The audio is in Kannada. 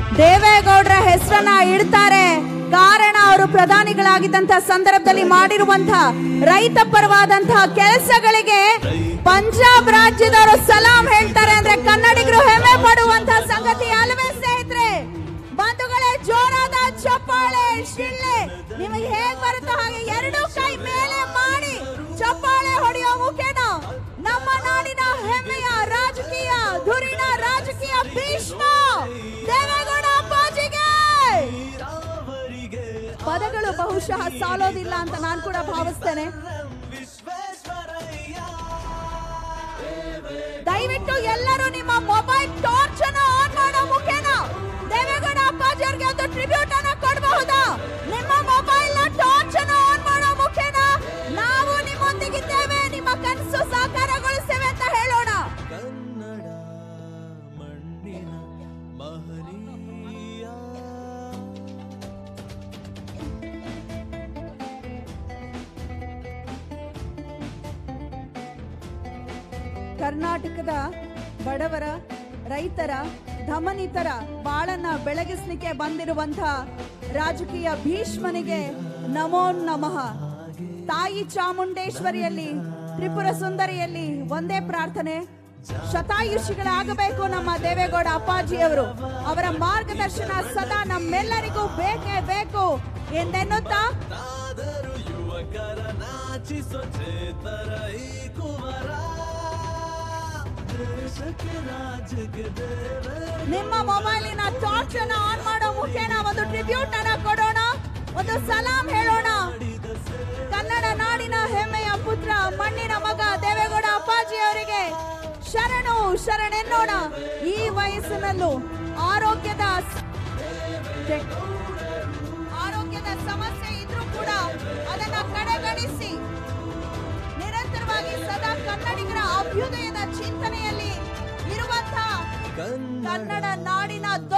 ದೇವೇಗೌಡರ ಹೆಸರನ್ನ ಇಡ್ತಾರೆ ಕಾರಣ ಅವರು ಪ್ರಧಾನಿಗಳಾಗಿದ್ದಂತ ಸಂದರ್ಭದಲ್ಲಿ ಮಾಡಿರುವಂತಹ ರೈತ ಪರವಾದಂತಹ ಕೆಲಸಗಳಿಗೆ ಪಂಜಾಬ್ ರಾಜ್ಯದವರು ಸಲಾಂ ಹೇಳ್ತಾರೆ ಅಂದ್ರೆ ಕನ್ನಡಿಗರು ಹೆಮ್ಮೆ ಪಡುವಂತಹ ಸಂಗತಿ ಅಲ್ಲವೇ ಸ್ನೇಹಿತರೆ ಬಂಧುಗಳೇ ಜೋರಾದ ಚಪ್ಪಾಳೆ ಶಿಳ್ಳೆ ನಿಮಗೆ ಹೇಗ್ ಬರುತ್ತೋ ಹಾಗೆ ಎರಡು ಕೈ ಮೇಲೆ ಮಾಡಿ ಚಪ್ಪಾಳೆ ಹೊಡೆಯೋ ಮುಖೇನ ನಮ್ಮ ನಾಡಿನ ಹೆಮ್ಮೆಯ ರಾಜಕೀಯ ಧುರಿನ ರಾಜಕೀಯ ಭೀಷ್ಮ ದೇವೇಗೌಡ ಅಪ್ಪಾಜಿಗೆ ಪದಗಳು ಬಹುಶಃ ಸಾಲೋದಿಲ್ಲ ಅಂತ ನಾನು ಕೂಡ ಭಾವಿಸ್ತೇನೆ ದಯವಿಟ್ಟು ಎಲ್ಲರೂ ನಿಮ್ಮ ಮೊಬೈಲ್ ಟಾರ್ಚ್ ಅನ್ನು ಆನ್ ಮಾಡೋ ಮುಖೇನ ದೇವೇಗೌಡ ಅಪ್ಪಾಜಿ ಅವ್ರಿಗೆ ಒಂದು ಟ್ರಿಬ್ಯೂಟ್ ಅನ್ನ ಕೊಡಬಹುದಾ ನಿಮ್ಮ ಮೊಬೈಲ್ ನ ಟಾರ್ಚ್ ಅನ್ನು ಆನ್ ಮಾಡೋ ಮುಖೇನ ನಾವು ನಿಮ್ಮೊಂದಿಗಿದ್ದೇವೆ ನಿಮ್ಮ ಕನಸು ಸಾಕಾರಗೊಳಿಸ್ತೇವೆ ಅಂತ ಹೇಳೋಣ ಕನ್ನಡ ಮಣ್ಣಿನ ಮಹನೀಯ ಕರ್ನಾಟಕದ ಬಡವರ ರೈತರ ಧಮನಿತರ ಬಾಳನ್ನ ಬೆಳಗಿಸ್ಲಿಕ್ಕೆ ಬಂದಿರುವಂತ ರಾಜಕೀಯ ಭೀಷ್ಮನಿಗೆ ನಮೋ ನಮಃ ತಾಯಿ ಚಾಮುಂಡೇಶ್ವರಿಯಲ್ಲಿ ತ್ರಿಪುರ ಸುಂದರಿಯಲ್ಲಿ ಒಂದೇ ಪ್ರಾರ್ಥನೆ ಶತಾಯುಷಿಗಳಾಗಬೇಕು ನಮ್ಮ ದೇವೇಗೌಡ ಅಪ್ಪಾಜಿಯವರು ಅವರ ಮಾರ್ಗದರ್ಶನ ಸದಾ ನಮ್ಮೆಲ್ಲರಿಗೂ ಬೇಕೇ ಬೇಕು ಎಂದೆನ್ನುತ್ತಾ ಆದರೂ ಯುವಕರ ನಾಚಿಸೋ ಚೇತರ ಈ ಕುವರ ದೇಶಕ್ಕೆ ರಾಜ್ಯಕ್ಕೆ ದೇವರ ನಿಮ್ಮ ಮೊಬೈಲಿನ ಟಾರ್ಚ್ ಅನ್ನ ಆನ್ ಮಾಡೋ ಮುಖೇನ ಒಂದು ಟ್ರಿಬ್ಯೂಟ್ ಅನ್ನ ಕೊಡೋಣ ಒಂದು ಸಲಾಂ ಹೇಳೋಣ ಕನ್ನಡ ನಾಡಿನ ಹೆಮ್ಮೆಯ ಪುತ್ರ ಮಣ್ಣಿನ ಮಗ ದೇವೇಗೌಡ ಅಪ್ಪಾಜಿ ಅವರಿಗೆ ಶರಣು ಶರಣೆನ್ನೋಣ ಈ ವಯಸ್ಸಿನಲ್ಲೂ ಆರೋಗ್ಯದ ಸ- ಚೆಕ್. ಆರೋಗ್ಯದ ಸಮಸ್ಯೆ ಇದ್ರೂ ಕೂಡ ಅದನ್ನ ಕಡೆಗಣಿಸಿ ನಿರಂತರವಾಗಿ ಸದಾ ಕನ್ನಡಿಗರ ಅಭ್ಯುದಯದ ಚಿಂತನೆಯಲ್ಲಿ ಇರುವಂತಹ ಕನ್ನಡ ನಾಡಿನ